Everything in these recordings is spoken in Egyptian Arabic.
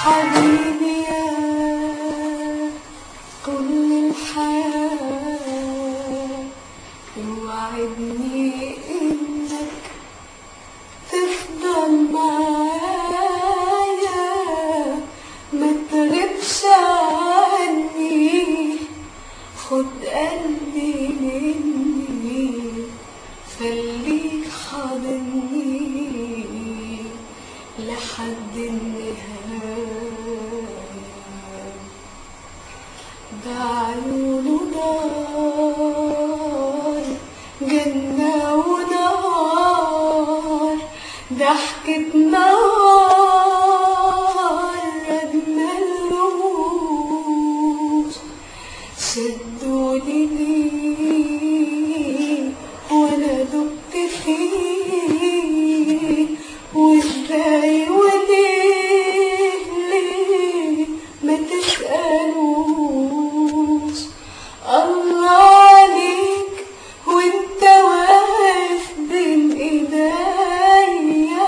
حبيبي يا كل الحياة اوعدني انك تفضل معايا ما تغيبش عني خد قلبي مني خليك حاضني لحد النهاية ده عيونه نار جنة ونار ضحكة نار ردنا الرموش شدوني ليه وانا دبت فيه وازاي وليه ليه ما تسألوش الله عليك وانت واقف بين ايديا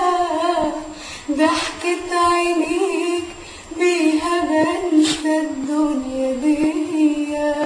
ضحكة عينيك بيها بنسى الدنيا دي